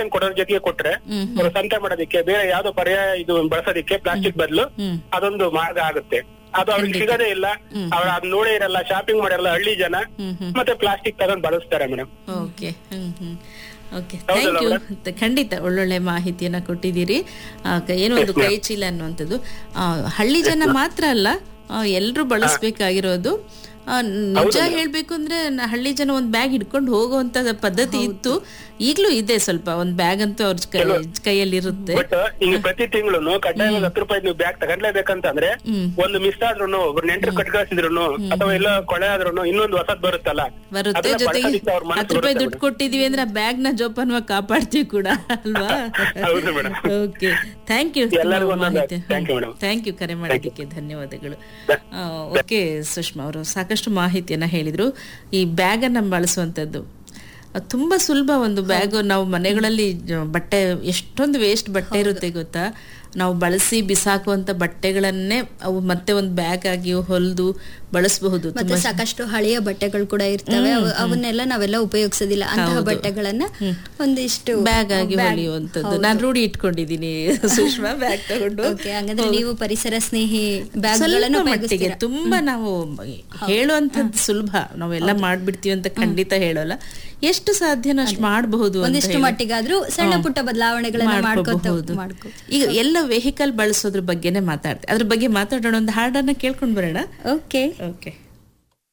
Ration ಕೊಡೋರ್ ಜೊತೆಗೆ ಕೊಟ್ರೆ ಹ್ಮ್ ಅವ್ರು ಸಂತೆ ಮಾಡೋದಕ್ಕೆ ಬೇರೆ ಯಾವ್ದೋ ಪರ್ಯಾಯ ಇದು ಬಳಸೋದಕ್ಕೆ ಪ್ಲಾಸ್ಟಿಕ್ ಬದಲು ಹ್ಮ್ ಅದೊಂದು ಮಾರ್ಗ ಆಗುತ್ತೆ ಅದು ಅವ್ರಿಗೆ ಸಿಗೋದೇ ಇಲ್ಲ ಅವ್ರ ಅದ್ ನೋಡೇ ಇರಲ್ಲ ಶಾಪಿಂಗ್ ಮಾಡಿರಲ್ಲ ಹಳ್ಳಿ ಜನ ಹ್ಮ್ ಹ್ಮ್ ಮತ್ತೆ ಪ್ಲಾಸ್ಟಿಕ್ ತಗೊಂಡ್ ಬಳಸ್ತಾರೆ madam okay hmm hmm okay ಹೌದಲ್ಲ ಥ್ಯಾಂಕ್ ಯು ಖಂಡಿತ ಒಳ್ಳೊಳ್ಳೆ ಮಾಹಿತಿಯನ್ನ ಕೊಟ್ಟಿದ್ದೀರಿ ಆ, ಕ- ಏನೋ ಒಂದು ಕೈ ಚೀಲ ಅನ್ನುವಂಥದ್ದು ಆ, ಹಳ್ಳಿ ಜನ ಮಾತ್ರ ಅಲ್ಲ ಎಲ್ಲರೂ ಬಳಸ್ಬೇಕಾಗಿರೋದು ಆ, ನಿಜ ಹೇಳ್ಬೇಕು ಅಂದ್ರೆ ನ- ಹಳ್ಳಿ ಜನ ಒಂದ್ ಬ್ಯಾಗ್ ಹಿಡ್ಕೊಂಡು ಹೋಗುವಂತ ಪದ್ಧತಿ ಇತ್ತು ಈಗ್ಲೂ ಇದೆ ಸ್ವಲ್ಪ ಒಂದ್ ಬ್ಯಾಗ್ ಅಂತೂ ಅವ್ರ ಕೈ ಕೈಯಲ್ಲಿ ಇರುತ್ತೆ ಬಟ್ ಹಿಂಗ್ ಪ್ರತಿ ತಿಂಗಳು ಕಡ್ಡಾಯವಾಗಿ ಹತ್ತು ರೂಪಾಯಿ ನೀವು ಬ್ಯಾಗ್ ತಗೊಂಡ್ಲೇಬೇಕಂತಂದ್ರೆ ಹ್ಮ್. ಒಂದು ಮಿಸ್ ಆದ್ರೂ ಒಬ್ರು ನೆಂಟರು ಕಟ್ಕಳಿಸಿದ್ರು ಅಥವಾ ಎಲ್ಲ ಕೊಳೆ ಆದ್ರೂ ಇನ್ನೊಂದು ಹೊಸದ್ ಬರುತ್ತಲ್ಲ ಬರುತ್ತೆ ಅದನ್ನ ಜೊತೆಗೆ ಬಳಸೋದಕ್ಕೆ ಅವ್ರ ಮನಸ್ಸು ಹತ್ತು ರೂಪಾಯಿ ಬರುತ್ತೆ ದುಡ್ಡು ಕೊಟ್ಟಿದೀವಿ ಅಂದ್ರೆ ಆ ಬ್ಯಾಗ್ ನ ಜೋಪಾನವಾಗಿ ಕಾಪಾಡ್ತೀವಿ ಕೂಡ ಅಲ್ವಾ ಹೌದು ಮೇಡಮ್ ಓಕೆ ಥ್ಯಾಂಕ್ ಯು ಎಲ್ಲರಿಗೂ ಒಂದೊಂದು thank you madam. Thank you ಕರೆ ಮಾಡೋದಕ್ಕೆ ಧನ್ಯವಾದಗಳು ಓಕೆ ಸುಷ್ಮಾ ಅವರು ಸಾಕಷ್ಟು ಮಾಹಿತಿಯನ್ನ ಹೇಳಿದ್ರು ಈ ಬ್ಯಾಗ್ ಅನ್ನ ಬಳಸುವಂತದ್ದು ಅದು ತುಂಬಾ ಸುಲಭ ಒಂದು ಬ್ಯಾಗ್ ನಾವು ಮನೆಗಳಲ್ಲಿ ಜ- ಬಟ್ಟೆ ಎಷ್ಟೊಂದು ವೇಸ್ಟ್ ಬಟ್ಟೆ ಇರುತ್ತೆ ಗೊತ್ತಾ ನಾವು ಬಳಸಿ ಬಿಸಾಕುವಂತ ಬಟ್ಟೆಗಳನ್ನೇ ಅವು ಮತ್ತೆ ಒಂದು ಬ್ಯಾಗ್ ಆಗಿ ಹೊಲಿದು ಬಳಸಬಹುದು ಮತ್ತೆ ಸಾಕಷ್ಟು ಹಳೆಯ ಬಟ್ಟೆಗಳು ಕೂಡ ಇರ್ತವೆ ಅವು- ಅವನ್ನೆಲ್ಲ ನಾವೆಲ್ಲ ಉಪಯೋಗಿಸೋದಿಲ್ಲ ಅಂತಹ ಬಟ್ಟೆಗಳನ್ನ ಒಂದಿಷ್ಟು ಬ್ಯಾಗ್ ಆಗಿ ಹೊಲಿಯುವಂತದ್ದು ನಾನು ರೂಢಿ ಇಟ್ಕೊಂಡಿದ್ದೀನಿ ಸುಷ್ಮಾ ಬ್ಯಾಗ್ ತಗೊಂಡು ಓಕೆ ಹಂಗಂದ್ರೆ ನೀವು ಪರಿಸರ ಸ್ನೇಹಿ ಬ್ಯಾಗ್ ಸ್ವಲ್ಪ ಗಳನ್ನು ಮಟ್ಟಿಗೆ ತುಂಬಾ ನಾವು ಹೇಳುವಂತದ್ದು ಸುಲಭ ನಾವೆಲ್ಲ ಮಾಡ್ಬಿಡ್ತೀವಿ ಅಂತ ಖಂಡಿತ ಹೇಳೋಲ್ಲ ಎಷ್ಟು ಸಾಧ್ಯನೋ ಅಷ್ಟು ಮಾಡಬಹುದು ಒಂದಿಷ್ಟು ಮಟ್ಟಿಗಾದ್ರೂ ಸಣ್ಣ ಪುಟ್ಟ ಬದಲಾವಣೆಗಳನ್ನ ಮಾಡ್ಕೋತ ಮಾಡ್ಕೋ ಈಗ ಎಲ್ಲ ವೆಹಿಕಲ್ ಬಳಸೋದ್ರ ಬಗ್ಗೆನೇ ಮಾತಾಡ್ತೀವಿ ಅದ್ರ ಬಗ್ಗೆ ಮಾತಾಡೋಣ ಒಂದು ಹಾಡನ್ನ ಕೇಳ್ಕೊಂಡ್ ಬರೋಣ ಓಕೆ ಓಕೆ